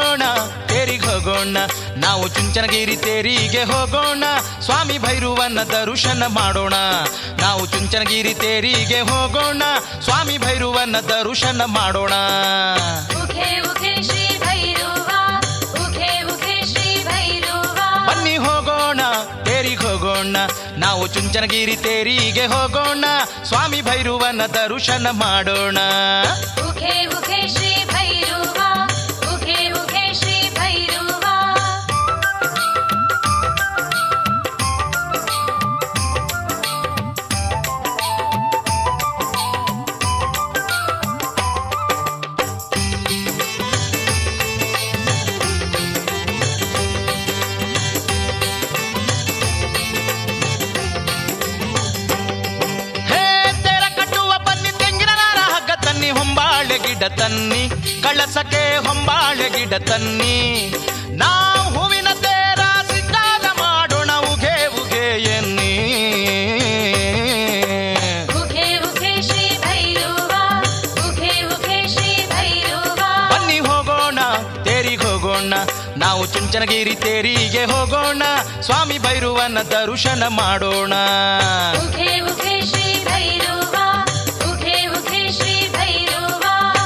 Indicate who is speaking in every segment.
Speaker 1: ಹೋಗೋಣ ತೇರಿಗೆ ಹೋಗೋಣ ನಾವು ಚುಂಚನಗಿರಿ ತೇರಿಗೆ ಹೋಗೋಣ ಸ್ವಾಮಿ ಭೈರವನ ದರ್ಶನ ಮಾಡೋಣ ನಾವು ಚುಂಚನಗಿರಿ ತೇರಿಗೆ ಹೋಗೋಣ ಸ್ವಾಮಿ ಭೈರವನ ದರ್ಶನ ಮಾಡೋಣ
Speaker 2: ಉಖೆ ಉಖೆ ಶ್ರೀ ಭೈರವ ಉಖೆ ಉಖೆ ಶ್ರೀ ಭೈರವ
Speaker 1: ಬನ್ನಿ ಹೋಗೋಣ ತೇರಿಗೆ ಹೋಗೋಣ ನಾವು ಚುಂಚನಗಿರಿ ತೇರಿಗೆ ಹೋಗೋಣ ಸ್ವಾಮಿ ಭೈರವನ ದರ್ಶನ ಮಾಡೋಣ
Speaker 2: ಉಖೆ ಉಖೆ ಶ್ರೀ ಭೈರವ ಉಖೆ ಉಖೆ ಶ್ರೀ ಭೈರವ
Speaker 1: ಹೇ ತೆರ ಕಟ್ಟುವ ಬನ್ನಿ ತೆಂಗಿನ ನಾರ ಹಗ್ಗ ತನ್ನಿ ಹೊಂಬಾಳೆ ಗಿಡ ತನ್ನಿ ಕಳಸಕ್ಕೆ ಹೊಂಬಾಳೆ ಗಿಡ ತನ್ನಿ ನಾವು ಹೂವಿನ ತೇರ ಸಿದ್ಧಾದ ಮಾಡೋಣ ಉಗೆ ಉಗೆ ಎನ್ನಿ
Speaker 2: ಉಖೆ ಉಖೆ ಶ್ರೀ ಭೈರವ ಉಖೆ ಉಖೆ ಶ್ರೀ ಭೈರವ
Speaker 1: ಬನ್ನಿ ಹೋಗೋಣ ತೇರಿಗೆ ಹೋಗೋಣ ನಾವು ಚುಂಚನಗಿರಿ ತೇರಿಗೆ ಹೋಗೋಣ ಸ್ವಾಮಿ ಭೈರವನ ದರ್ಶನ ಮಾಡೋಣ
Speaker 2: ಉಖೆ ಉಖೆ ಶ್ರೀ ಭೈರವ ಉಖೆ ಉಖೆ ಶ್ರೀ ಭೈರವ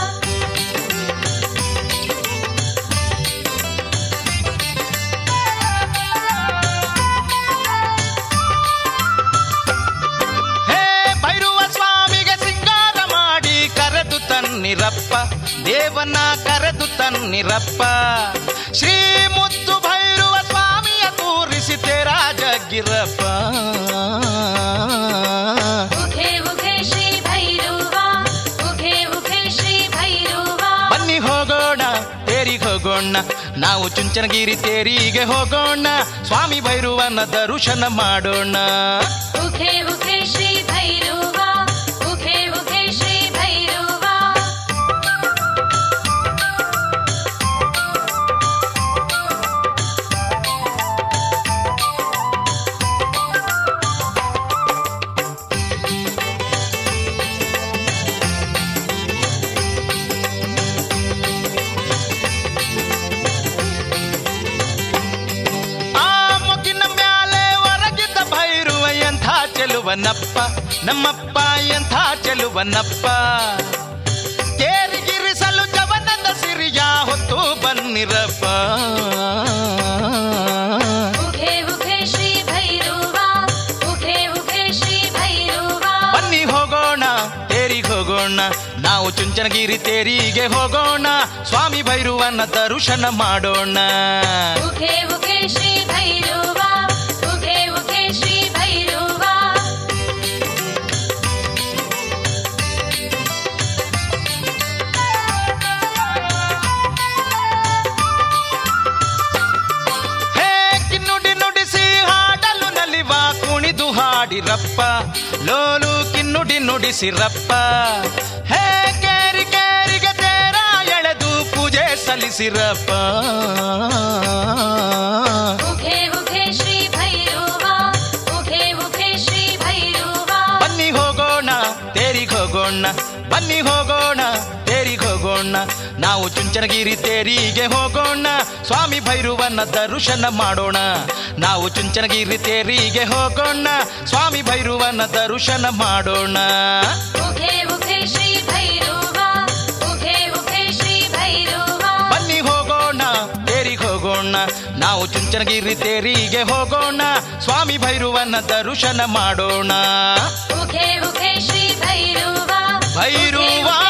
Speaker 1: ಹೇ ಭೈರವ ಸ್ವಾಮಿಗೆ ಸಿಂಗಾರ ಮಾಡಿ ಕರೆದು ತನ್ನಿರಪ್ಪ ದೇವನ ಕರೆದು ತನ್ನಿರಪ್ಪ ಶ್ರೀ ಮುತ್ತು ಭೈರವ ಸ್ವಾಮಿಯ ಕೂರಿಸಿ ತೇರ ಜಗ್ಗಿರಪ್ಪ
Speaker 2: ಉಖೆ ಉಖೆ ಶ್ರೀ ಭೈರವ ಉಖೆ ಉಖೆ ಶ್ರೀ ಭೈರವ
Speaker 1: ಬನ್ನಿ ಹೋಗೋಣ ತೇರಿಗೆ ಹೋಗೋಣ ನಾವು ಚುಂಚನಗಿರಿ ತೇರಿಗೆ ಹೋಗೋಣ ಸ್ವಾಮಿ ಭೈರವನ ದರ್ಶನ ಮಾಡೋಣ
Speaker 2: ಉಖೆ ಉಖೆ ಶ್ರೀ ಭೈರವ ಉಖೆ ಉಖೆ ಶ್ರೀ ಭೈರವ
Speaker 1: ಆ ಮುಗಿನ ಮ್ಯಾಲೆ ಹೊರಗಿದ್ದ ಭೈರುವ ಎಂಥ ಚೆಲುವನಪ್ಪ ನಮ್ಮಪ್ಪ ಎಂಥ ಚೆಲುವನಪ್ಪ ಕೇರಿಗಿರಿಸಲು ಜವನದ ಸಿರಿಯ ಹೊತ್ತು ಬನ್ನಿರಪ್ಪ
Speaker 2: ಉಖೆ ಉಖೆ ಶ್ರೀ ಭೈರವ ಉಖೆ ಉಖೆ ಶ್ರೀ ಭೈರವ
Speaker 1: ಬನ್ನಿ ಹೋಗೋಣ ತೇರಿಗೆ ಹೋಗೋಣ ನಾವು ಚುಂಚನಗಿರಿ ತೇರಿಗೆ ಹೋಗೋಣ ಸ್ವಾಮಿ ಭೈರವನ ದರ್ಶನ ಮಾಡೋಣ
Speaker 2: ಉಖೆ ಉಖೆ ಶ್ರೀ ಭೈರವ ಉಖೆ ಉಖೆ ಶ್ರೀ ಭೈರವ
Speaker 1: ಹೇ ಕಿನ್ನುಡಿ ನುಡಿಸಿ ಹಾಡಲು ನಲಿವ ಕುಣಿದು ಹಾಡಿರಪ್ಪ ಲೋಲು ಕಿನ್ನುಡಿ ನುಡಿಸಿರಪ್ಪ ಹೇ ಕೇರಿ ಕೇರಿಗೆ ತೇರ ಎಳೆದು ಪೂಜೆ ಸಲ್ಲಿಸಿರಪ್ಪ
Speaker 2: ಉಖೆ ಉಖೆ ಶ್ರೀ ಭೈರವ ಉಖೆ ಉಖೆ ಶ್ರೀ ಭೈರವ
Speaker 1: ಬನ್ನಿ ಹೋಗೋಣ ತೇರಿಗೆ ಹೋಗೋಣ ಬನ್ನಿ ಹೋಗೋಣ ತೇರಿಗೆ ಹೋಗೋಣ ನಾವು ಚುಂಚನಗಿರಿ ತೇರಿಗೆ ಹೋಗೋಣ ಸ್ವಾಮಿ ಭೈರವನ ದರ್ಶನ ಮಾಡೋಣ ನಾವು ಚುಂಚನಗಿರಿ ತೇರಿಗೆ ಹೋಗೋಣ ಸ್ವಾಮಿ ಭೈರವನ ದರ್ಶನ ಮಾಡೋಣ
Speaker 2: ಉಖೆ ಉಖೆ ಶ್ರೀ ಭೈರವ ಉಖೆ ಉಖೆ ಶ್ರೀ ಭೈರವ
Speaker 1: ಬನ್ನಿ ಹೋಗೋಣ ತೇರಿಗೆ ಹೋಗೋಣ ನಾವು ಚುಂಚನಗಿರಿ ತೇರಿಗೆ ಹೋಗೋಣ ಸ್ವಾಮಿ ಭೈರವನ ದರ್ಶನ ಮಾಡೋಣ
Speaker 2: ಉಖೆ ಉಖೆ ಶ್ರೀ ಭೈರವ
Speaker 1: ಭೈರವ